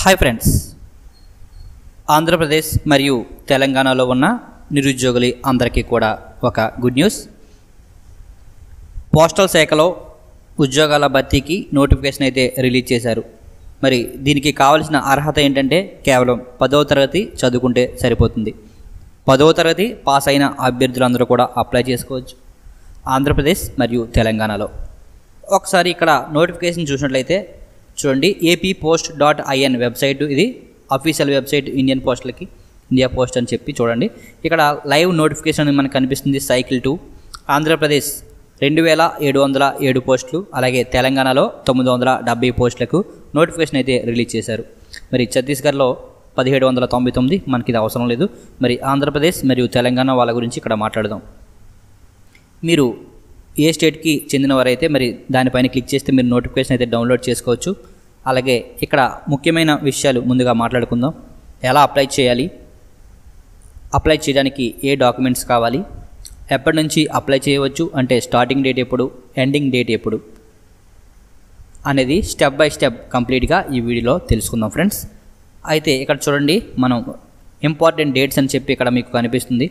hi friends Andhra Pradesh మరియు తెలంగాణలో ఉన్న నిరుద్యోగులు అందరికీ కూడా ఒక గుడ్ న్యూస్ పోస్టల్ శాఖలో ఉద్యోగాల భర్తీకి నోటిఫికేషన్ అయితే రిలీజ్ చేశారు మరి దీనికి కావాల్సిన అర్హత ఏంటంటే కేవలం పదవ తరగతి చదువుకుంటే సరిపోతుంది పదవ తరగతి పాస్ అయిన అభ్యర్థులందరూ కూడా అప్లై చేసుకోవచ్చు ఆంధ్రప్రదేశ్ మరియు తెలంగాణలో ఒకసారి ఇక్కడ నోటిఫికేషన్ చూసినట్లయితే చూడండి AP post dot IN website ఇది అఫీషియల్ వెబ్సైట్ ఇండియన్ పోస్టులకి ఇండియా పోస్ట్ అని చెప్పి చూడండి ఇక్కడ లైవ్ నోటిఫికేషన్ అనేది మనకు కనిపిస్తుంది సైకిల్ టు ఆంధ్రప్రదేశ్ రెండు వేల ఏడు వందల ఏడు పోస్టులు అలాగే తెలంగాణలో తొమ్మిది వందల డెబ్బై పోస్టులకు నోటిఫికేషన్ అయితే రిలీజ్ చేశారు మరి ఛత్తీస్గఢ్లో పదిహేడు వందల తొంభై తొమ్మిది మనకి ఇది అవసరం లేదు మరి ఆంధ్రప్రదేశ్ మరియు తెలంగాణ వాళ్ళ గురించి ఇక్కడ మాట్లాడదాం మీరు ఏ స్టేట్కి చెందినవారైతే మరి దానిపైన క్లిక్ చేస్తే మీరు నోటిఫికేషన్ అయితే డౌన్లోడ్ చేసుకోవచ్చు అలాగే ఇక్కడ ముఖ్యమైన విషయాలు ముందుగా మాట్లాడుకుందాం ఎలా అప్లై చేయాలి అప్లై చేయడానికి ఏ డాక్యుమెంట్స్ కావాలి ఎప్పటి నుంచి అప్లై చేయవచ్చు అంటే స్టార్టింగ్ డేట్ ఎప్పుడు ఎండింగ్ డేట్ ఎప్పుడు అనేది స్టెప్ బై స్టెప్ కంప్లీట్గా ఈ వీడియోలో తెలుసుకుందాం ఫ్రెండ్స్ అయితే ఇక్కడ చూడండి మనం ఇంపార్టెంట్ డేట్స్ అని చెప్పి ఇక్కడ మీకు కనిపిస్తుంది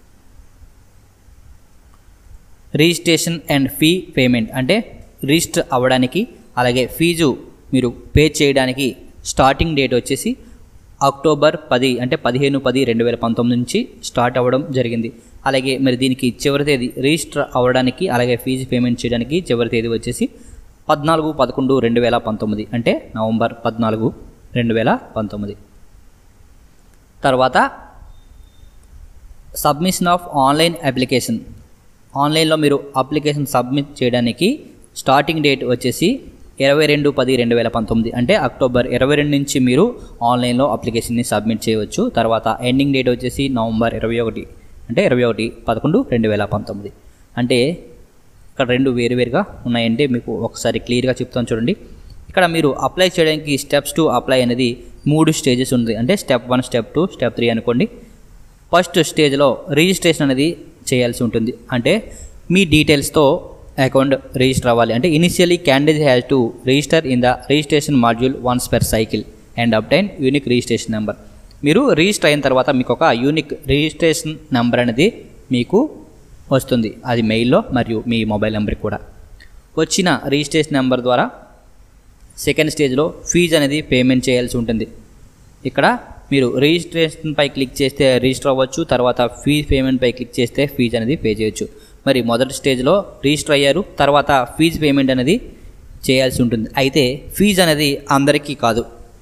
రిజిస్ట్రేషన్ అండ్ ఫీ పేమెంట్ అంటే రిజిస్టర్ అవ్వడానికి అలాగే ఫీజు మీరు పే చేయడానికి స్టార్టింగ్ డేట్ వచ్చేసి అక్టోబర్ పది అంటే పదిహేను పది రెండు వేల పంతొమ్మిది నుంచి స్టార్ట్ అవ్వడం జరిగింది అలాగే మరి దీనికి చివరి తేదీ రిజిస్టర్ అవ్వడానికి అలాగే ఫీజు పేమెంట్ చేయడానికి చివరి తేదీ వచ్చేసి పద్నాలుగు పదకొండు రెండు వేల పంతొమ్మిది అంటే నవంబర్ పద్నాలుగు రెండు వేల పంతొమ్మిది తర్వాత సబ్మిషన్ ఆఫ్ ఆన్లైన్ అప్లికేషన్ ఆన్లైన్లో మీరు అప్లికేషన్ సబ్మిట్ చేయడానికి స్టార్టింగ్ డేట్ వచ్చేసి ఇరవై రెండు పది రెండు వేల పంతొమ్మిది అంటే అక్టోబర్ ఇరవై రెండు నుంచి మీరు ఆన్లైన్లో అప్లికేషన్ని సబ్మిట్ చేయవచ్చు తర్వాత ఎండింగ్ డేట్ వచ్చేసి నవంబర్ ఇరవై ఒకటి అంటే ఇరవై ఒకటి పదకొండు రెండు వేల పంతొమ్మిది అంటే ఇక్కడ రెండు వేరువేరుగా ఉన్నాయంటే మీకు ఒకసారి క్లియర్గా చెప్తాను చూడండి ఇక్కడ మీరు అప్లై చేయడానికి స్టెప్స్ టు అప్లై అనేది మూడు స్టేజెస్ ఉంది అంటే step one step two step three అనుకోండి ఫస్ట్ స్టేజ్లో రిజిస్ట్రేషన్ అనేది చేయాల్సి ఉంటుంది అంటే మీ డీటెయిల్స్తో అకౌంట్ రిజిస్టర్ అవ్వాలి అంటే initially candidate has to register in the registration module once per cycle and obtain unique registration number మీరు రిజిస్టర్ అయిన తర్వాత మీకు ఒక యూనిక్ రిజిస్ట్రేషన్ నెంబర్ అనేది మీకు వస్తుంది అది మెయిల్లో మరియు మీ మొబైల్ నెంబర్కి కూడా వచ్చిన రిజిస్ట్రేషన్ నెంబర్ ద్వారా సెకండ్ స్టేజ్లో ఫీజు అనేది పేమెంట్ చేయాల్సి ఉంటుంది ఇక్కడ మీరు రిజిస్ట్రేషన్పై క్లిక్ చేస్తే రిజిస్టర్ అవ్వచ్చు తర్వాత ఫీజ్ పేమెంట్పై క్లిక్ చేస్తే ఫీజు అనేది పే చేయొచ్చు మరి మొదటి స్టేజ్లో రిజిస్టర్ అయ్యారు తర్వాత ఫీజు పేమెంట్ అనేది చేయాల్సి ఉంటుంది అయితే ఫీజు అనేది అందరికీ కాదు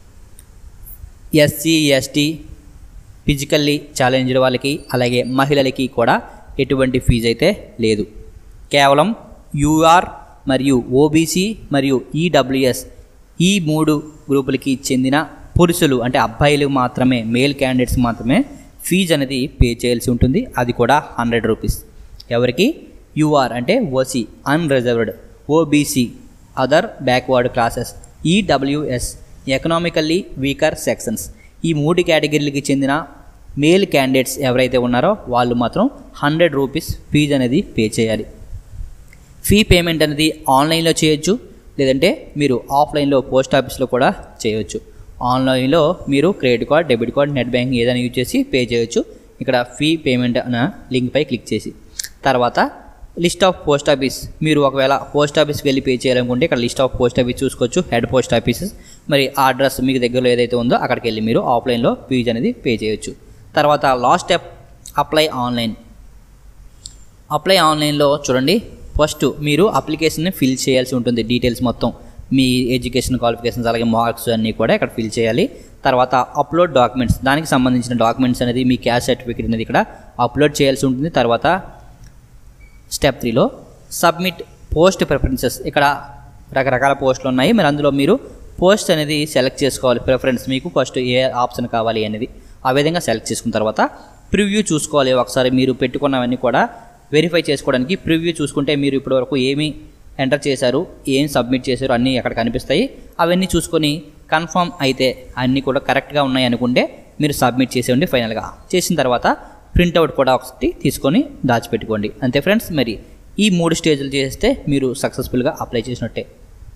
ఎస్సీ ఎస్టీ ఫిజికల్లీ ఛాలెంజ్డ్ వాళ్ళకి అలాగే మహిళలకి కూడా ఎటువంటి ఫీజు అయితే లేదు కేవలం యూఆర్ మరియు ఓబీసీ మరియు ఈడబ్ల్యూఎస్ ఈ మూడు గ్రూపులకి చెందిన పురుషులు అంటే అబ్బాయిలు మాత్రమే మేల్ క్యాండిడేట్స్ మాత్రమే ఫీజు అనేది పే చేయాల్సి ఉంటుంది అది కూడా హండ్రెడ్ రూపీస్ ఎవరికి యూఆర్ అంటే OC unreserved OBC other backward classes EWS economically weaker sections ఈ మూడు కేటగిరీలకి చెందిన మేల్ క్యాండిడేట్స్ ఎవరైతే ఉన్నారో వాళ్ళు మాత్రం హండ్రెడ్ రూపీస్ ఫీజు అనేది పే చేయాలి ఫీ పేమెంట్ అనేది ఆన్లైన్లో చేయొచ్చు లేదంటే మీరు ఆఫ్లైన్లో పోస్ట్ ఆఫీస్లో కూడా చేయొచ్చు ఆన్లైన్లో మీరు credit card debit card net banking ఏదైనా యూజ్ చేసి పే చేయొచ్చు ఇక్కడ ఫీ పేమెంట్ అన్న లింక్పై క్లిక్ చేసి తర్వాత లిస్ట్ ఆఫ్ పోస్ట్ ఆఫీస్ మీరు ఒకవేళ పోస్ట్ ఆఫీస్కి వెళ్ళి పే చేయాలనుకుంటే ఇక్కడ లిస్ట్ ఆఫ్ పోస్ట్ ఆఫీస్ చూసుకోవచ్చు హెడ్ పోస్ట్ ఆఫీసెస్ మరి ఆ అడ్రస్ మీకు దగ్గరలో ఏదైతే ఉందో అక్కడికి వెళ్ళి మీరు ఆఫ్లైన్లో ఫీజు అనేది పే చేయొచ్చు తర్వాత last step apply online apply ఆన్లైన్లో చూడండి ఫస్ట్ మీరు అప్లికేషన్ని ఫిల్ చేయాల్సి ఉంటుంది డీటెయిల్స్ మొత్తం మీ ఎడ్యుకేషన్ క్వాలిఫికేషన్స్ అలాగే మార్క్స్ అన్నీ కూడా ఇక్కడ ఫిల్ చేయాలి తర్వాత అప్లోడ్ డాక్యుమెంట్స్ దానికి సంబంధించిన డాక్యుమెంట్స్ అనేది మీ క్యాష్ సర్టిఫికేట్ అనేది ఇక్కడ అప్లోడ్ చేయాల్సి ఉంటుంది తర్వాత స్టెప్ త్రీలో సబ్మిట్ పోస్ట్ ప్రిఫరెన్సెస్ ఇక్కడ రకరకాల పోస్టులు ఉన్నాయి మరి అందులో మీరు పోస్ట్ అనేది సెలెక్ట్ చేసుకోవాలి ప్రిఫరెన్స్ మీకు ఫస్ట్ ఏ ఆప్షన్ కావాలి అనేది ఆ విధంగా సెలెక్ట్ చేసుకున్న తర్వాత ప్రివ్యూ చూసుకోవాలి ఒకసారి మీరు పెట్టుకున్నవన్నీ కూడా వెరిఫై చేసుకోవడానికి ప్రివ్యూ చూసుకుంటే మీరు ఇప్పటివరకు ఏమి ఎంటర్ చేశారు ఏం సబ్మిట్ చేశారు అన్నీ అక్కడ కనిపిస్తాయి అవన్నీ చూసుకొని కన్ఫర్మ్ అయితే అన్నీ కూడా కరెక్ట్గా ఉన్నాయి అనుకుంటే మీరు సబ్మిట్ చేసేయండి ఫైనల్గా చేసిన తర్వాత ప్రింట్అవుట్ కూడా ఒకటి తీసుకొని దాచిపెట్టుకోండి అంతే ఫ్రెండ్స్ మరి ఈ మూడు స్టేజ్లు చేస్తే మీరు సక్సెస్ఫుల్గా అప్లై చేసినట్టే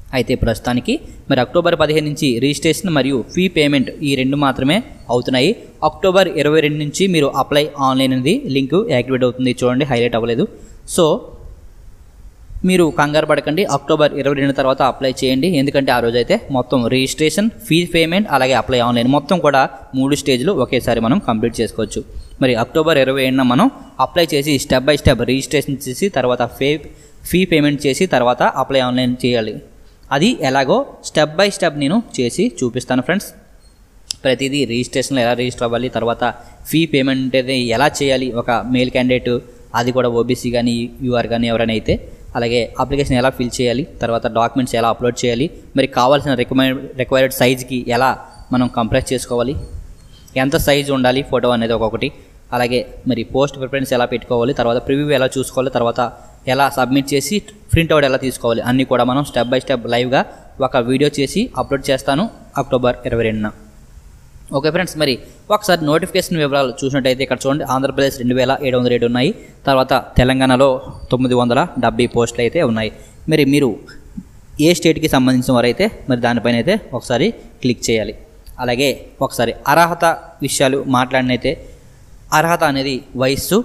అయితే ప్రస్తుతానికి మరి అక్టోబర్ పదిహేను నుంచి రిజిస్ట్రేషన్ మరియు ఫీ పేమెంట్ ఈ రెండు మాత్రమే అవుతున్నాయి అక్టోబర్ ఇరవై రెండు నుంచి మీరు అప్లై ఆన్లైన్ అనేది లింక్ యాక్టివేట్ అవుతుంది చూడండి హైలైట్ అవ్వలేదు సో మీరు కంగారు పడకండి అక్టోబర్ ఇరవై రెండు తర్వాత అప్లై చేయండి ఎందుకంటే ఆ రోజైతే మొత్తం రిజిస్ట్రేషన్ ఫీ పేమెంట్ అలాగే అప్లై ఆన్లైన్ మొత్తం కూడా మూడు స్టేజ్లు ఒకేసారి మనం కంప్లీట్ చేసుకోవచ్చు మరి అక్టోబర్ ఇరవై ఏడున మనం అప్లై చేసి స్టెప్ బై స్టెప్ రిజిస్ట్రేషన్ చేసి తర్వాత ఫే ఫీ పేమెంట్ చేసి తర్వాత అప్లై ఆన్లైన్ చేయాలి అది ఎలాగో స్టెప్ బై స్టెప్ నేను చేసి చూపిస్తాను ఫ్రెండ్స్ ప్రతిదీ రిజిస్ట్రేషన్లో ఎలా రిజిస్టర్ అవ్వాలి తర్వాత ఫీ పేమెంట్ అనేది ఎలా చేయాలి ఒక మెయిల్ క్యాండిడేట్ అది కూడా ఓబీసీ కానీ యూఆర్ కానీ ఎవరైనా అయితే అలాగే అప్లికేషన్ ఎలా ఫిల్ చేయాలి తర్వాత డాక్యుమెంట్స్ ఎలా అప్లోడ్ చేయాలి మరి కావాల్సిన రికమెండ్ రిక్వైర్డ్ సైజ్కి ఎలా మనం కంప్రెస్ చేసుకోవాలి ఎంత సైజు ఉండాలి ఫోటో అనేది ఒక్కొక్కటి అలాగే మరి పోస్ట్ ప్రిఫరెన్స్ ఎలా పెట్టుకోవాలి తర్వాత ప్రివ్యూ ఎలా చూసుకోవాలి తర్వాత ఎలా సబ్మిట్ చేసి ప్రింట్ అవుట్ ఎలా తీసుకోవాలి అన్నీ కూడా మనం స్టెప్ బై స్టెప్ లైవ్గా ఒక వీడియో చేసి అప్లోడ్ చేస్తాను అక్టోబర్ ఇరవై రెండున ఓకే ఫ్రెండ్స్ మరి ఒకసారి నోటిఫికేషన్ వివరాలు చూసినట్టయితే ఇక్కడ చూడండి ఆంధ్రప్రదేశ్ రెండు వేల ఏడు వందల ఏడు ఉన్నాయి తర్వాత తెలంగాణలో తొమ్మిది వందల డెబ్బై పోస్టులు అయితే ఉన్నాయి మరి మీరు ఏ స్టేట్కి సంబంధించిన వారైతే మరి దానిపైన అయితే ఒకసారి క్లిక్ చేయాలి అలాగే ఒకసారి అర్హత విషయాలు మాట్లాడినైతే అర్హత అనేది వయస్సు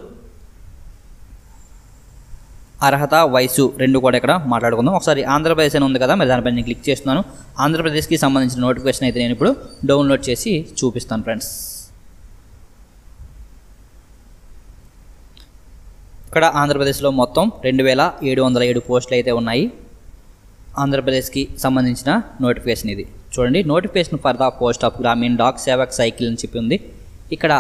అర్హత వయసు రెండు కూడా ఇక్కడ మాట్లాడుకుందాం ఒకసారి ఆంధ్రప్రదేశ్ అని ఉంది కదా మరి దానిపైన నేను క్లిక్ చేస్తున్నాను ఆంధ్రప్రదేశ్కి సంబంధించిన నోటిఫికేషన్ అయితే నేను ఇప్పుడు డౌన్లోడ్ చేసి చూపిస్తాను ఫ్రెండ్స్ ఇక్కడ ఆంధ్రప్రదేశ్లో మొత్తం రెండు వేల ఏడు వందల ఏడు పోస్టులు అయితే ఉన్నాయి ఆంధ్రప్రదేశ్కి సంబంధించిన నోటిఫికేషన్ ఇది చూడండి notification for the post of Gramin Dak Sevak cycle అని చెప్పి ఉంది ఇక్కడ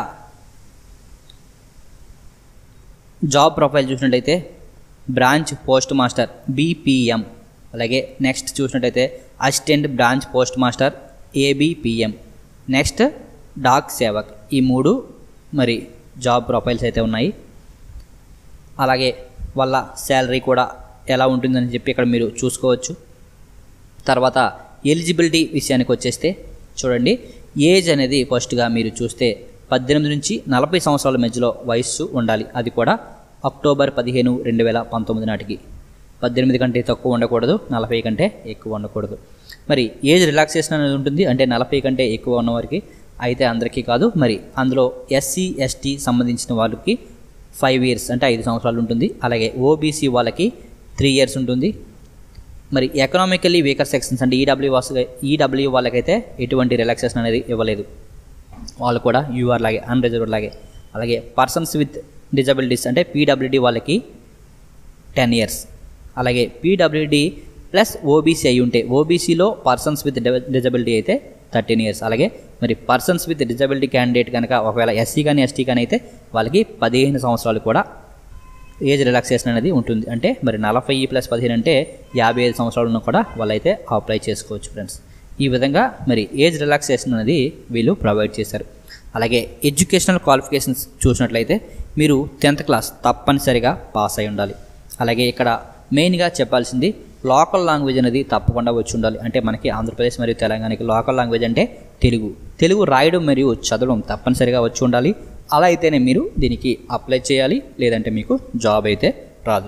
జాబ్ ప్రొఫైల్ చూసినట్టయితే బ్రాంచ్ పోస్ట్ మాస్టర్ బీపీఎం అలాగే నెక్స్ట్ చూసినట్టయితే assistant branch post master ABPM next Dak Sevak ఈ మూడు మరి జాబ్ ప్రొఫైల్స్ అయితే ఉన్నాయి అలాగే వాళ్ళ శాలరీ కూడా ఎలా ఉంటుందని చెప్పి ఇక్కడ మీరు చూసుకోవచ్చు తర్వాత ఎలిజిబిలిటీ విషయానికి వచ్చేస్తే చూడండి ఏజ్ అనేది ఫస్ట్గా మీరు చూస్తే పద్దెనిమిది నుంచి నలభై సంవత్సరాల మధ్యలో వయస్సు ఉండాలి అది కూడా అక్టోబర్ పదిహేను రెండు వేల పంతొమ్మిది నాటికి పద్దెనిమిది కంటే తక్కువ ఉండకూడదు నలభై కంటే ఎక్కువ ఉండకూడదు మరి ఏజ్ రిలాక్సేషన్ అనేది ఉంటుంది అంటే నలభై కంటే ఎక్కువ ఉన్నవారికి అయితే అందరికీ కాదు మరి అందులో ఎస్సీ ఎస్టీ సంబంధించిన వాళ్ళకి ఫైవ్ ఇయర్స్ అంటే ఐదు సంవత్సరాలు ఉంటుంది అలాగే ఓబీసీ వాళ్ళకి త్రీ ఇయర్స్ ఉంటుంది మరి ఎకనామికల్లీ వీకర్ సెక్షన్స్ అంటే ఈడబ్ల్యూ వాస్ ఈడబ్ల్యూ వాళ్ళకైతే ఎటువంటి రిలాక్సేషన్ అనేది ఇవ్వలేదు వాళ్ళు కూడా యూఆర్ లాగే అన్రిజర్వ్డ్ లాగే అలాగే పర్సన్స్ విత్ డిజబిలిటీస్ అంటే పీడబ్ల్యూడి వాళ్ళకి టెన్ ఇయర్స్ అలాగే పీడబ్ల్యూడి ప్లస్ ఓబీసీ అయి ఉంటే ఓబీసీలో పర్సన్స్ విత్ డిజబిలిటీ అయితే థర్టీన్ ఇయర్స్ అలాగే మరి పర్సన్స్ విత్ డిజబిలిటీ క్యాండిడేట్ కనుక ఒకవేళ ఎస్సీ కానీ ఎస్టీ కానీ అయితే వాళ్ళకి పదిహేను సంవత్సరాలు కూడా ఏజ్ రిలాక్సేషన్ అనేది ఉంటుంది అంటే మరి నలభై ప్లస్ పదిహేను అంటే యాభై ఐదు సంవత్సరాలు ఉన్నా కూడా వాళ్ళైతే అప్లై చేసుకోవచ్చు ఫ్రెండ్స్ ఈ విధంగా మరి ఏజ్ రిలాక్సేషన్ అనేది వీళ్ళు ప్రొవైడ్ చేశారు అలాగే ఎడ్యుకేషనల్ క్వాలిఫికేషన్స్ చూసినట్లయితే మీరు టెన్త్ క్లాస్ తప్పనిసరిగా పాస్ అయి ఉండాలి అలాగే ఇక్కడ మెయిన్గా చెప్పాల్సింది లోకల్ లాంగ్వేజ్ అనేది తప్పకుండా వచ్చి ఉండాలి అంటే మనకి ఆంధ్రప్రదేశ్ మరియు తెలంగాణకి లోకల్ లాంగ్వేజ్ అంటే తెలుగు తెలుగు రాయడం మరియు చదవడం తప్పనిసరిగా వచ్చి ఉండాలి అలా అయితేనే మీరు దీనికి అప్లై చేయాలి లేదంటే మీకు జాబ్ అయితే రాదు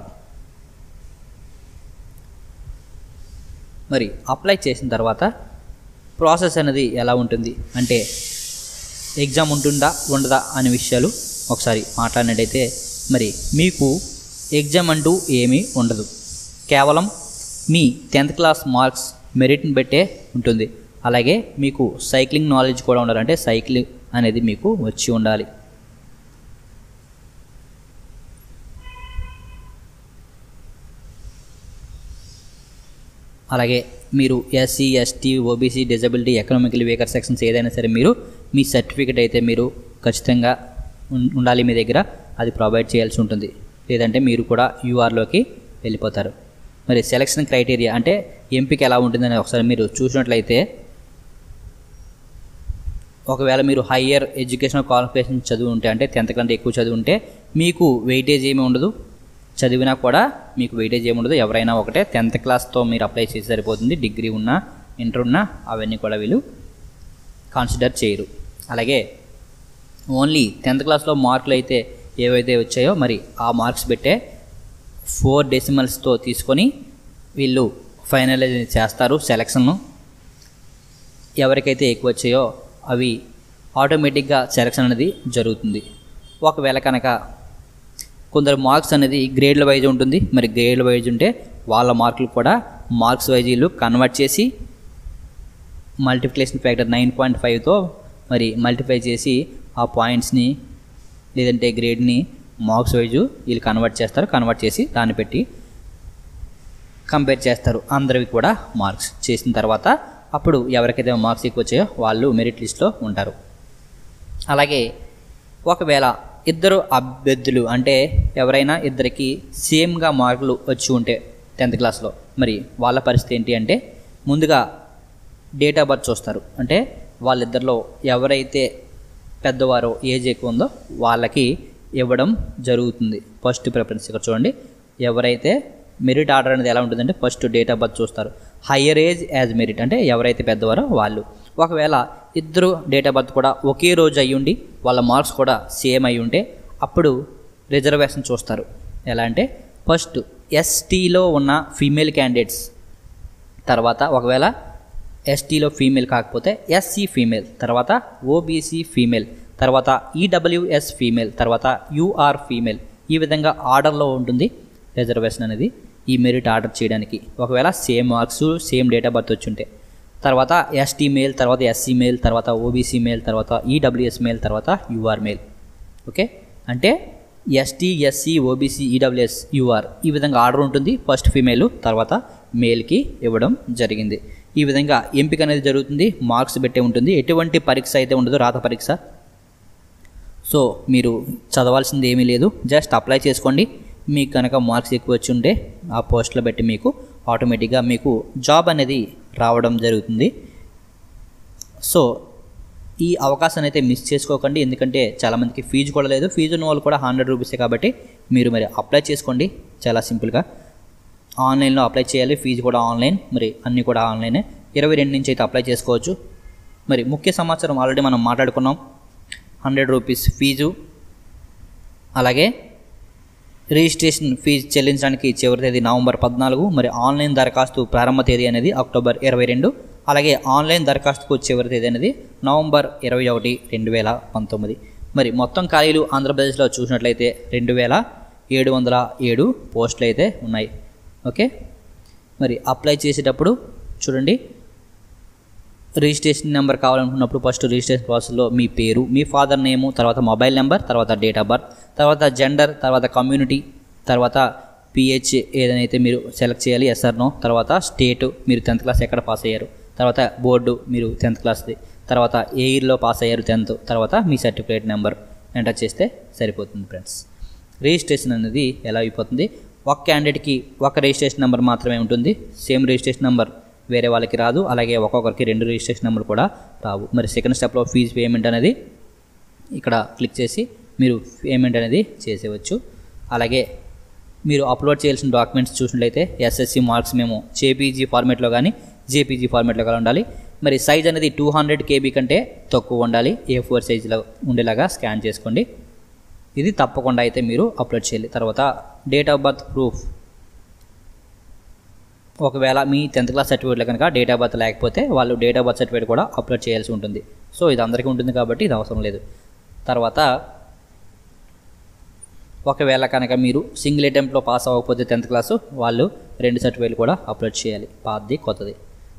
మరి అప్లై చేసిన తర్వాత ప్రాసెస్ అనేది ఎలా ఉంటుంది అంటే ఎగ్జామ్ ఉంటుందా ఉండదా అనే విషయాలు ఒకసారి మాట్లాడినట్టయితే మరి మీకు ఎగ్జామ్ అంటూ ఏమీ ఉండదు కేవలం మీ టెన్త్ క్లాస్ మార్క్స్ మెరిట్ని బట్టే ఉంటుంది అలాగే మీకు సైక్లింగ్ నాలెడ్జ్ కూడా ఉండాలి అంటే సైక్లింగ్ అనేది మీకు వచ్చి ఉండాలి అలాగే మీరు SC ST OBC disability economical weaker sections ఏదైనా సరే మీరు మీ సర్టిఫికేట్ అయితే మీరు ఖచ్చితంగా ఉం- ఉండాలి మీ దగ్గర అది ప్రొవైడ్ చేయాల్సి ఉంటుంది లేదంటే మీరు కూడా యూఆర్లోకి వెళ్ళిపోతారు మరి సెలక్షన్ క్రైటీరియా అంటే ఎంపిక ఎలా ఉంటుందని ఒకసారి మీరు చూసినట్లయితే ఒకవేళ మీరు హయ్యర్ ఎడ్యుకేషనల్ క్వాలిఫికేషన్ చదువు ఉంటే అంటే టెన్త్ కంటే ఎక్కువ చదువు ఉంటే మీకు వెయిటేజ్ ఏమీ ఉండదు చదివినా కూడా మీకు వెయిటేజ్ ఏమి ఉండదు ఎవరైనా ఒకటే టెన్త్ క్లాస్తో మీరు అప్లై చేసి సరిపోతుంది డిగ్రీ ఉన్నా ఇంటర్ ఉన్నా అవన్నీ కూడా వీళ్ళు కన్సిడర్ చేయరు అలాగే ఓన్లీ టెన్త్ క్లాస్లో మార్కులు అయితే ఏవైతే వచ్చాయో మరి ఆ మార్క్స్ పెట్టే ఫోర్ డెసిమల్స్తో తీసుకొని వీళ్ళు ఫైనలైజ్ చేస్తారు సెలక్షన్ను ఎవరికైతే ఎక్కువ వచ్చాయో అవి ఆటోమేటిక్గా సెలక్షన్ అనేది జరుగుతుంది ఒకవేళ కనుక కొందరు మార్క్స్ అనేది గ్రేడ్ల వైజ్ ఉంటుంది మరి గ్రేడ్ల వైజ్ ఉంటే వాళ్ళ మార్కులు కూడా మార్క్స్ వైజ్ వీళ్ళు కన్వర్ట్ చేసి మల్టిప్లికేషన్ ఫ్యాక్టర్ నైన్ పాయింట్ ఫైవ్తో మరి మల్టిప్లై చేసి ఆ పాయింట్స్ని లేదంటే గ్రేడ్ని మార్క్స్ వైజ్ వీళ్ళు కన్వర్ట్ చేస్తారు కన్వర్ట్ చేసి దాన్ని పెట్టి కంపేర్ చేస్తారు అందరివి కూడా మార్క్స్ చేసిన తర్వాత అప్పుడు ఎవరికైతే మార్క్స్ ఎక్కువ వచ్చాయో వాళ్ళు మెరిట్ లిస్ట్లో ఉంటారు అలాగే ఒకవేళ ఇద్దరు అభ్యర్థులు అంటే ఎవరైనా ఇద్దరికి సేమ్గా మార్కులు వచ్చి ఉంటే టెన్త్ క్లాస్లో మరి వాళ్ళ పరిస్థితి ఏంటి అంటే ముందుగా డేట్ ఆఫ్ బర్త్ చూస్తారు అంటే వాళ్ళిద్దరిలో ఎవరైతే పెద్దవారో ఏజ్ ఎక్కువ ఉందో వాళ్ళకి ఇవ్వడం జరుగుతుంది ఫస్ట్ ప్రిఫరెన్స్ ఇక్కడ చూడండి ఎవరైతే మెరిట్ ఆర్డర్ అనేది ఎలా ఉంటుందంటే ఫస్ట్ డేట్ ఆఫ్ బర్త్ చూస్తారు హయ్యర్ ఏజ్ యాజ్ మెరిట్ అంటే ఎవరైతే పెద్దవారో వాళ్ళు ఒకవేళ ఇద్దరు డేట్ ఆఫ్ బర్త్ కూడా ఒకే రోజు అయ్యి ఉండి వాళ్ళ మార్క్స్ కూడా సేమ్ అయి ఉంటే అప్పుడు రిజర్వేషన్ చూస్తారు ఎలా అంటే ఫస్ట్ ఎస్టీలో ఉన్న ఫీమేల్ క్యాండిడేట్స్ తర్వాత ఒకవేళ ఎస్టీలో ఫీమేల్ కాకపోతే ఎస్సీ ఫీమేల్ తర్వాత ఓబీసీ ఫీమేల్ తర్వాత ఈడబ్ల్యూఎస్ ఫీమేల్ తర్వాత యూఆర్ ఫీమేల్ ఈ విధంగా ఆర్డర్లో ఉంటుంది రిజర్వేషన్ అనేది ఈ మెరిట్ ఆర్డర్ చేయడానికి ఒకవేళ same marks same date of birth వచ్చి ఉంటే తర్వాత ఎస్టీ మేల్ తర్వాత ఎస్సీ మేల్ తర్వాత ఓబీసీ మేల్ తర్వాత ఈడబ్ల్యూఎస్ మేల్ తర్వాత యూఆర్ మేల్ ఓకే అంటే ST SC OBC EWS UR ఈ విధంగా ఆర్డర్ ఉంటుంది ఫస్ట్ ఫీమేల్ తర్వాత మేల్కి ఇవ్వడం జరిగింది ఈ విధంగా ఎంపిక అనేది జరుగుతుంది మార్క్స్ పెట్టే ఉంటుంది ఎటువంటి పరీక్ష అయితే ఉండదు రాత పరీక్ష సో మీరు చదవాల్సింది ఏమీ లేదు జస్ట్ అప్లై చేసుకోండి మీకు కనుక మార్క్స్ ఎక్కువ వచ్చి ఉంటే ఆ పోస్ట్లో పెట్టి మీకు ఆటోమేటిక్గా మీకు జాబ్ అనేది రావడం జరుగుతుంది సో ఈ అవకాశాన్ని అయితే మిస్ చేసుకోకండి ఎందుకంటే చాలామందికి ఫీజు కూడా లేదు ఫీజు ఉన్న వాళ్ళు కూడా హండ్రెడ్ రూపీసే కాబట్టి మీరు మరి అప్లై చేసుకోండి చాలా సింపుల్గా ఆన్లైన్లో అప్లై చేయాలి ఫీజు కూడా ఆన్లైన్ మరి అన్నీ కూడా ఆన్లైనే ఇరవై రెండు నుంచి అయితే అప్లై చేసుకోవచ్చు మరి ముఖ్య సమాచారం ఆల్రెడీ మనం మాట్లాడుకున్నాం హండ్రెడ్ రూపీస్ ఫీజు అలాగే రిజిస్ట్రేషన్ ఫీజు చెల్లించడానికి చివరి తేదీ నవంబర్ పద్నాలుగు మరి ఆన్లైన్ దరఖాస్తు ప్రారంభ తేదీ అనేది అక్టోబర్ ఇరవై రెండు అలాగే ఆన్లైన్ దరఖాస్తుకు చివరి తేదీ అనేది నవంబర్ ఇరవై ఒకటి రెండు వేల పంతొమ్మిది మరి మొత్తం ఖాళీలు ఆంధ్రప్రదేశ్లో చూసినట్లయితే రెండు వేల ఏడు వందల ఏడు పోస్టులు అయితే ఉన్నాయి ఓకే మరి అప్లై చేసేటప్పుడు చూడండి రిజిస్ట్రేషన్ నెంబర్ కావాలనుకున్నప్పుడు ఫస్ట్ రిజిస్ట్రేషన్ ప్రాసెస్లో మీ పేరు మీ ఫాదర్ నేము తర్వాత మొబైల్ నెంబర్ తర్వాత డేట్ ఆఫ్ బర్త్ తర్వాత జెండర్ తర్వాత కమ్యూనిటీ తర్వాత పిహెచ్ ఏదైతే మీరు సెలెక్ట్ చేయాలి ఎస్ఆర్నో తర్వాత స్టేట్ మీరు టెన్త్ క్లాస్ ఎక్కడ పాస్ అయ్యారు తర్వాత బోర్డు మీరు టెన్త్ క్లాస్ది తర్వాత ఏ ఇయర్లో పాస్ అయ్యారు టెన్త్ తర్వాత మీ సర్టిఫికేట్ నెంబర్ ఎంటర్ చేస్తే సరిపోతుంది ఫ్రెండ్స్ రిజిస్ట్రేషన్ అనేది ఎలా అయిపోతుంది ఒక క్యాండిడేట్కి ఒక రిజిస్ట్రేషన్ నెంబర్ మాత్రమే ఉంటుంది సేమ్ రిజిస్ట్రేషన్ నెంబర్ వేరే వాళ్ళకి రాదు అలాగే ఒక్కొక్కరికి రెండు రిజిస్ట్రేషన్ నెంబర్ కూడా రావు మరి సెకండ్ స్టెప్లో ఫీజు పేమెంట్ అనేది ఇక్కడ క్లిక్ చేసి మీరు పేమెంట్ అనేది చేసేవచ్చు అలాగే మీరు అప్లోడ్ చేయాల్సిన డాక్యుమెంట్స్ చూసినట్లయితే ఎస్ఎస్సి మార్క్స్ మేము జేపీజీ ఫార్మేట్లో కానీ జేపీజీ ఫార్మేట్లో కానీ ఉండాలి మరి సైజ్ అనేది టూ హండ్రెడ్ కేబీ కంటే తక్కువ ఉండాలి ఏ ఫోర్ సైజులో ఉండేలాగా స్కాన్ చేసుకోండి ఇది తప్పకుండా అయితే మీరు అప్లోడ్ చేయాలి తర్వాత డేట్ ఆఫ్ బర్త్ ప్రూఫ్ ఒకవేళ మీ టెన్త్ క్లాస్ సర్టిఫికేట్లో కనుక డేట్ ఆఫ్ బర్త్ లేకపోతే వాళ్ళు డేట్ ఆఫ్ బర్త్ సర్టిఫికేట్ కూడా అప్లోడ్ చేయాల్సి ఉంటుంది సో ఇది అందరికీ ఉంటుంది కాబట్టి ఇది అవసరం లేదు తర్వాత ఒకవేళ కనుక మీరు సింగిల్ అటెంప్ట్లో పాస్ అవ్వకపోతే టెన్త్ క్లాసు వాళ్ళు రెండు సర్టిఫికేట్లు కూడా అప్లోడ్ చేయాలి పాతది కొత్తది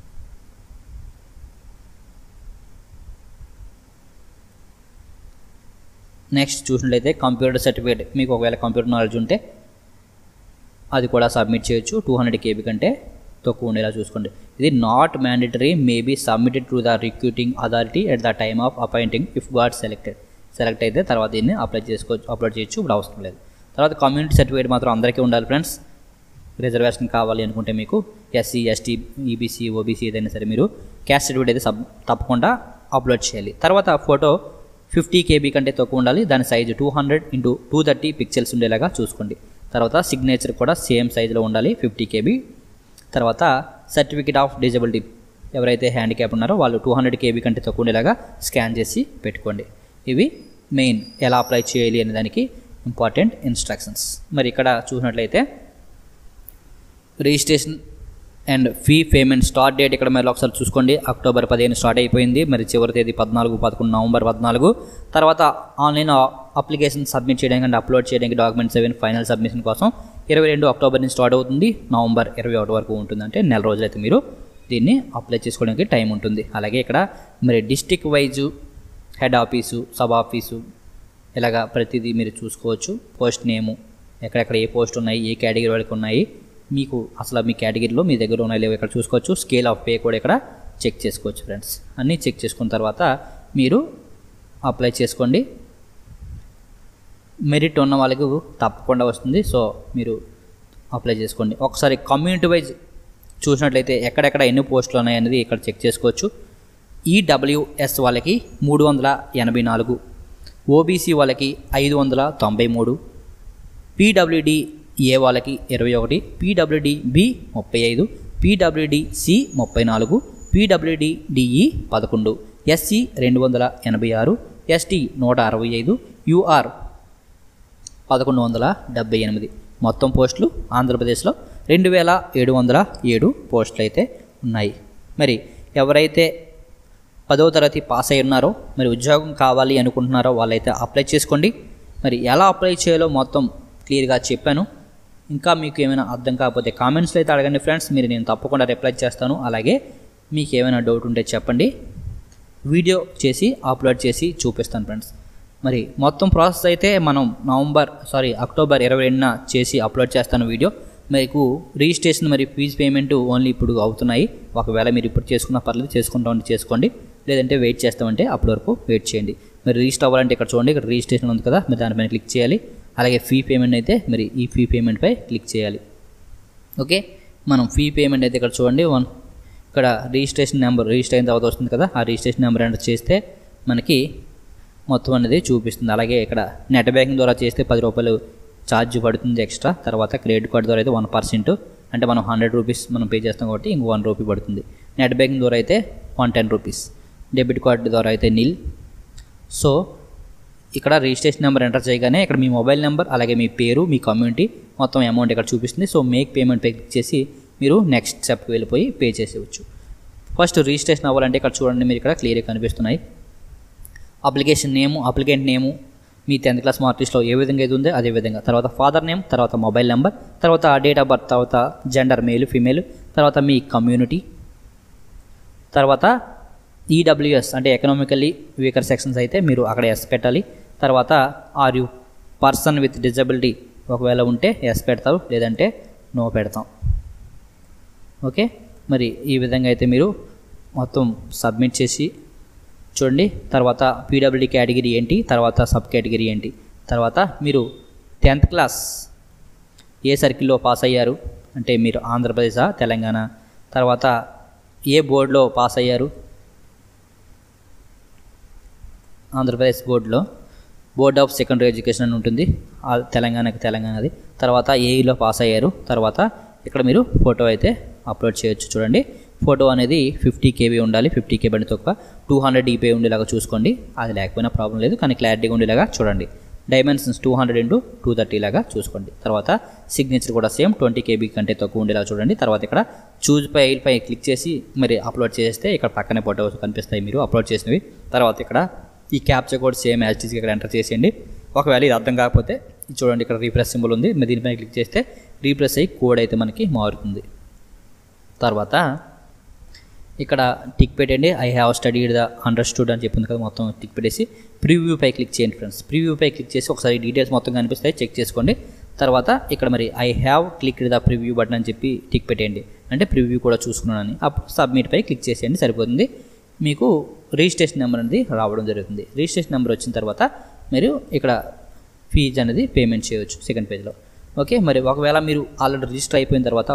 నెక్స్ట్ చూసినట్లయితే కంప్యూటర్ సర్టిఫికేట్ మీకు ఒకవేళ కంప్యూటర్ నాలెడ్జ్ ఉంటే అది కూడా సబ్మిట్ చేయొచ్చు టూ హండ్రెడ్ కేబీ కంటే తక్కువ ఉండేలా చూసుకోండి ఇది not mandatory may be submitted to the recruiting authority at the time of appointing if got selected select అయితే తర్వాత దీన్ని అప్లై చేసుకోవచ్చు అప్లోడ్ చేయొచ్చు ఇప్పుడు అవసరం లేదు తర్వాత కమ్యూనిటీ సర్టిఫికేట్ మాత్రం అందరికీ ఉండాలి ఫ్రెండ్స్ రిజర్వేషన్ కావాలి అనుకుంటే మీకు ఎస్సీ ఎస్టీ ఈబీసీ ఓబీసీ ఏదైనా సరే మీరు క్యాస్ట్ సర్టిఫికేట్ అయితే సబ్ తప్పకుండా అప్లోడ్ చేయాలి తర్వాత ఫోటో ఫిఫ్టీ కేబీ కంటే తక్కువ ఉండాలి దాని size two hundred into two thirty pixels ఉండేలాగా చూసుకోండి తర్వాత సిగ్నేచర్ కూడా సేమ్ సైజులో ఉండాలి ఫిఫ్టీ కేబీ తర్వాత సర్టిఫికేట్ ఆఫ్ డిజబిలిటీ ఎవరైతే హ్యాండిక్యాప్ ఉన్నారో వాళ్ళు టూ హండ్రెడ్ కేబీ కంటే తక్కువ ఉండేలాగా స్కాన్ చేసి పెట్టుకోండి ఇవి మెయిన్ ఎలా అప్లై చేయాలి అనే దానికి ఇంపార్టెంట్ ఇన్స్ట్రక్షన్స్ మరి ఇక్కడ చూసినట్లయితే registration and fee payment start date ఇక్కడ మళ్ళీ ఒకసారి చూసుకోండి అక్టోబర్ పదిహేను స్టార్ట్ అయిపోయింది మరి చివరి తేదీ పద్నాలుగు పదకొండు నవంబర్ పద్నాలుగు తర్వాత ఆన్లైన్ అప్లికేషన్ సబ్మిట్ చేయడానికి అండ్ అప్లోడ్ చేయడానికి డాక్యుమెంట్స్ సెవెన్ ఫైనల్ సబ్మిషన్ కోసం ఇరవై రెండు అక్టోబర్ నుంచి స్టార్ట్ అవుతుంది నవంబర్ ఇరవై ఒకటి వరకు ఉంటుంది అంటే నెల రోజులైతే మీరు దీన్ని అప్లై చేసుకోవడానికి టైం ఉంటుంది అలాగే ఇక్కడ మరి district wise head office sub office ఇలాగా ప్రతిదీ మీరు చూసుకోవచ్చు పోస్ట్ నేము ఎక్కడెక్కడ ఏ పోస్ట్ ఉన్నాయి ఏ కేటగిరీ వాళ్ళకి ఉన్నాయి మీకు అసలు మీ కేటగిరీలో మీ దగ్గర ఉన్నాయి లేవు ఇక్కడ చూసుకోవచ్చు స్కేల్ ఆఫ్ పే కూడా ఇక్కడ చెక్ చేసుకోవచ్చు ఫ్రెండ్స్ అన్నీ చెక్ చేసుకున్న తర్వాత మీరు అప్లై చేసుకోండి మెరిట్ ఉన్న వాళ్ళకి తప్పకుండా వస్తుంది సో మీరు అప్లై చేసుకోండి ఒకసారి కమ్యూనిటీ వైజ్ చూసినట్లయితే ఎక్కడెక్కడ ఎన్ని పోస్టులు ఉన్నాయనేది ఇక్కడ చెక్ చేసుకోవచ్చు ఈడబ్ల్యూఎస్ వాళ్ళకి మూడు వందల ఎనభై నాలుగు ఓబీసీ వాళ్ళకి ఐదు వందల తొంభై మూడు పీడబ్ల్యూడి ఏ వాళ్ళకి ఇరవై ఒకటి పీడబ్ల్యూడి బి ముప్పై ఐదు పీడబ్ల్యూడి సి ముప్పై నాలుగు పీడబ్ల్యూడి డిఈ పదకొండు ఎస్సి రెండు వందల ఎనభై ఆరు ఎస్టీ నూట అరవై ఐదు యూఆర్ పదకొండు వందల డెబ్బై ఎనిమిది మొత్తం పోస్టులు ఆంధ్రప్రదేశ్లో రెండు వేల ఏడు వందల ఏడు పోస్టులు అయితే ఉన్నాయి మరి ఎవరైతే పదవ తరగతి పాస్ అయి ఉన్నారో మరి ఉద్యోగం కావాలి అనుకుంటున్నారో వాళ్ళైతే అప్లై చేసుకోండి మరి ఎలా అప్లై చేయాలో మొత్తం క్లియర్గా చెప్పాను ఇంకా మీకు ఏమైనా అర్థం కాకపోతే కామెంట్స్లో అయితే అడగండి ఫ్రెండ్స్ మీరు నేను తప్పకుండా రిప్లై చేస్తాను అలాగే మీకు ఏమైనా డౌట్ ఉంటే చెప్పండి వీడియో చేసి అప్లోడ్ చేసి చూపిస్తాను ఫ్రెండ్స్ మరి మొత్తం ప్రాసెస్ అయితే మనం నవంబర్ సారీ అక్టోబర్ ఇరవై రెండున చేసి అప్లోడ్ చేస్తాను వీడియో మీకు రిజిస్ట్రేషన్ మరియు ఫీజు పేమెంట్ ఓన్లీ ఇప్పుడు అవుతున్నాయి ఒకవేళ మీరు ఇప్పుడు చేసుకున్న పర్లేదు చేసుకుంటా ఉంటే చేసుకోండి లేదంటే వెయిట్ చేస్తామంటే అప్పటి వరకు వెయిట్ చేయండి మరి రిజిస్టర్ అవ్వాలంటే ఇక్కడ చూడండి ఇక్కడ రిజిస్ట్రేషన్ ఉంది కదా మీరు దానిపైన క్లిక్ చేయాలి అలాగే ఫీ పేమెంట్ అయితే మరి ఈ ఫీ పేమెంట్పై క్లిక్ చేయాలి ఓకే మనం ఫీ పేమెంట్ అయితే ఇక్కడ చూడండి వన్ ఇక్కడ రిజిస్ట్రేషన్ నెంబర్ రిజిస్టర్ అయిన తర్వాత వస్తుంది కదా ఆ రిజిస్ట్రేషన్ నెంబర్ ఎంటర్ చేస్తే మనకి మొత్తం అనేది చూపిస్తుంది అలాగే ఇక్కడ నెట్ బ్యాంకింగ్ ద్వారా చేస్తే పది రూపాయలు ఛార్జ్ పడుతుంది ఎక్స్ట్రా తర్వాత క్రెడిట్ కార్డ్ ద్వారా అయితే వన్ పర్సెంట్ అంటే మనం హండ్రెడ్ రూపీస్ మనం పే చేస్తాం కాబట్టి ఇంకో వన్ రూపీ పడుతుంది నెట్ బ్యాంకింగ్ ద్వారా అయితే one ten rupees debit card ద్వారా అయితే నిల్ సో ఇక్కడ రిజిస్ట్రేషన్ నెంబర్ ఎంటర్ చేయగానే ఇక్కడ మీ మొబైల్ నెంబర్ అలాగే మీ పేరు మీ కమ్యూనిటీ మొత్తం అమౌంట్ ఇక్కడ చూపిస్తుంది సో మేక్ పేమెంట్ పై క్లిక్ చేసి మీరు నెక్స్ట్ స్టెప్కి వెళ్ళిపోయి పే చేసేవచ్చు ఫస్ట్ రిజిస్ట్రేషన్ అవ్వాలంటే ఇక్కడ చూడండి మీరు ఇక్కడ క్లియర్గా కనిపిస్తున్నాయి అప్లికేషన్ నేము అప్లికెంట్ నేము మీ టెన్త్ క్లాస్ మార్క్ లిస్ట్లో ఏ విధంగా అయితే ఉందో అదే విధంగా తర్వాత ఫాదర్ నేమ్ తర్వాత మొబైల్ నెంబర్ తర్వాత డేట్ ఆఫ్ బర్త్ తర్వాత జెండర్ మేల్ ఫీమేల్ తర్వాత మీ కమ్యూనిటీ తర్వాత ఈడబ్ల్యూఎస్ అంటే ఎకనామికల్లీ వీకర్ సెక్షన్స్ అయితే మీరు అక్కడ ఎస్ పెట్టాలి తర్వాత are you person with disability ఒకవేళ ఉంటే ఎస్ పెడతారు లేదంటే నో పెడతాం ఓకే మరి ఈ విధంగా అయితే మీరు మొత్తం సబ్మిట్ చేసి చూడండి తర్వాత పీడబ్ల్యూడి కేటగిరీ ఏంటి తర్వాత సబ్ కేటగిరీ ఏంటి తర్వాత మీరు టెన్త్ క్లాస్ ఏ సర్కిల్లో పాస్ అయ్యారు అంటే మీరు ఆంధ్రప్రదేశ్ తెలంగాణ తర్వాత ఏ బోర్డులో పాస్ అయ్యారు ఆంధ్రప్రదేశ్ బోర్డులో బోర్డ్ ఆఫ్ సెకండరీ ఎడ్యుకేషన్ అని ఉంటుంది ఆ తెలంగాణకి తెలంగాణది తర్వాత ఏఈలో పాస్ అయ్యారు తర్వాత ఇక్కడ మీరు ఫోటో అయితే అప్లోడ్ చేయొచ్చు చూడండి ఫోటో అనేది ఫిఫ్టీ కేబీ ఉండాలి ఫిఫ్టీ కేబీ అంటే తక్కువ టూ హండ్రెడ్ డీపీ ఉండేలాగా చూసుకోండి అది లేకపోయినా ప్రాబ్లం లేదు కానీ క్లారిటీగా ఉండేలాగా చూడండి dimensions two hundred into two thirty లాగా చూసుకోండి తర్వాత సిగ్నేచర్ కూడా సేమ్ ట్వంటీ కేబీ కంటే తక్కువ ఉండేలా చూడండి తర్వాత ఇక్కడ చూజ్ పై పై క్లిక్ చేసి మరి అప్లోడ్ చేస్తే ఇక్కడ పక్కనే ఫోటోస్ కనిపిస్తాయి మీరు అప్లోడ్ చేసినవి తర్వాత ఇక్కడ ఈ క్యాప్చర్ కోడ్ సేమ్ యాజ్ ఇక్కడ ఎంటర్ చేసేయండి ఒకవేళ ఇది అర్థం కాకపోతే ఇది చూడండి ఇక్కడ రీప్రెస్ సింబల్ ఉంది మీరు దీనిపై క్లిక్ చేస్తే రీప్రెస్ అయ్యి కోడ్ అయితే మనకి మారుతుంది తర్వాత ఇక్కడ టిక్ పెట్టండి I have studied the understood అని చెప్పింది కదా మొత్తం టిక్ పెట్టేసి ప్రివ్యూ పై క్లిక్ చేయండి ఫ్రెండ్స్ ప్రివ్యూ పై క్లిక్ చేసి ఒకసారి డీటెయిల్స్ మొత్తం కనిపిస్తాయి చెక్ చేసుకోండి తర్వాత ఇక్కడ మరి I have click the preview button అని చెప్పి టిక్ పెట్టేయండి అంటే ప్రివ్యూ కూడా చూసుకున్నానని అప్పుడు సబ్మిట్ పై క్లిక్ చేసేయండి సరిపోతుంది మీకు రిజిస్ట్రేషన్ నెంబర్ అనేది రావడం జరుగుతుంది రిజిస్ట్రేషన్ నెంబర్ వచ్చిన తర్వాత మీరు ఇక్కడ ఫీజ్ అనేది పేమెంట్ చేయవచ్చు సెకండ్ పేజ్లో ఓకే మరి ఒకవేళ మీరు ఆల్రెడీ రిజిస్టర్ అయిపోయిన తర్వాత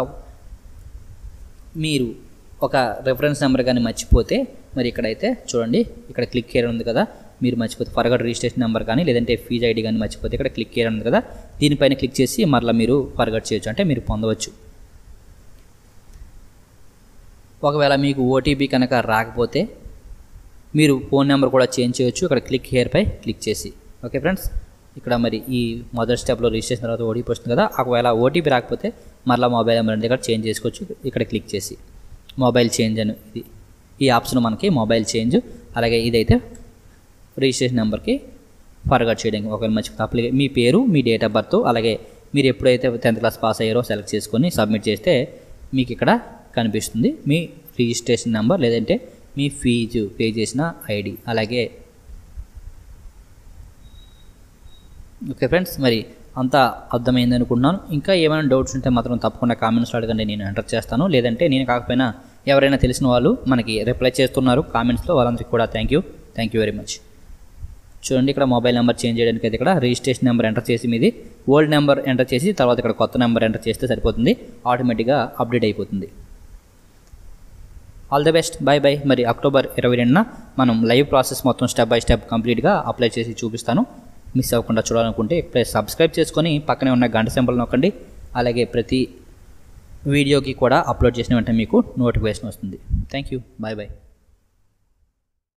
మీరు ఒక రెఫరెన్స్ నెంబర్ కానీ మర్చిపోతే మరి ఇక్కడైతే చూడండి ఇక్కడ క్లిక్ చేయడం ఉంది కదా మీరు మర్చిపోతే ఫర్గడ్ రిజిస్ట్రేషన్ నెంబర్ కానీ లేదంటే ఫీజ్ ఐడి కానీ మర్చిపోతే ఇక్కడ క్లిక్ చేయడం ఉంది కదా దీనిపైన క్లిక్ చేసి మరలా మీరు ఫర్గడ్ చేయొచ్చు అంటే మీరు పొందవచ్చు ఒకవేళ మీకు ఓటీపీ కనుక రాకపోతే మీరు ఫోన్ నెంబర్ కూడా చేంజ్ చేయొచ్చు ఇక్కడ క్లిక్ హియర్ పై క్లిక్ చేసి ఓకే ఫ్రెండ్స్ ఇక్కడ మరి ఈ మొదటి స్టెప్లో రిజిస్ట్రేషన్ తర్వాత ఓటీపీ వస్తుంది కదా ఒకవేళ ఓటీపీ రాకపోతే మరలా మొబైల్ నెంబర్ అనేది ఇక్కడ చేంజ్ చేసుకోవచ్చు ఇక్కడ క్లిక్ చేసి మొబైల్ చేంజ్ అని ఇది ఈ ఆప్షన్ మనకి మొబైల్ చేంజ్ అలాగే ఇదైతే రిజిస్ట్రేషన్ నెంబర్కి ఫర్గట్ చేయడానికి ఒకవేళ మర్చిపోతే అప్లికే మీ పేరు మీ డేట్ ఆఫ్ బర్త్ అలాగే మీరు ఎప్పుడైతే టెన్త్ క్లాస్ పాస్ అయ్యారో సెలెక్ట్ చేసుకొని సబ్మిట్ చేస్తే మీకు ఇక్కడ కనిపిస్తుంది మీ రిజిస్ట్రేషన్ నెంబర్ లేదంటే మీ ఫీజు పే చేసిన ఐడి అలాగే ఓకే ఫ్రెండ్స్ మరి అంతా అర్థమైంది అనుకుంటున్నాను ఇంకా ఏమైనా డౌట్స్ ఉంటే మాత్రం తప్పకుండా కామెంట్స్లో అడగండి నేను ఎంటర్ చేస్తాను లేదంటే నేను కాకపోయినా ఎవరైనా తెలిసిన వాళ్ళు మనకి రిప్లై చేస్తున్నారు కామెంట్స్లో వాళ్ళందరికీ కూడా thank you thank you very much చూడండి ఇక్కడ మొబైల్ నెంబర్ చేంజ్ చేయడానికి అయితే ఇక్కడ రిజిస్ట్రేషన్ నెంబర్ ఎంటర్ చేసి మీది ఓల్డ్ నెంబర్ ఎంటర్ చేసి తర్వాత ఇక్కడ కొత్త నెంబర్ ఎంటర్ చేస్తే సరిపోతుంది ఆటోమేటిక్గా అప్డేట్ అయిపోతుంది all the best bye bye మరి అక్టోబర్ ఇరవై రెండున మనం లైవ్ ప్రాసెస్ మొత్తం స్టెప్ బై స్టెప్ కంప్లీట్గా అప్లై చేసి చూపిస్తాను మిస్ అవ్వకుండా చూడాలనుకుంటే ఇప్పుడే సబ్స్క్రైబ్ చేసుకొని పక్కనే ఉన్న గంట సింబల్ నొక్కండి అలాగే ప్రతి వీడియోకి కూడా అప్లోడ్ చేసిన వెంటనే మీకు నోటిఫికేషన్ వస్తుంది థ్యాంక్ యూ బాయ్ బాయ్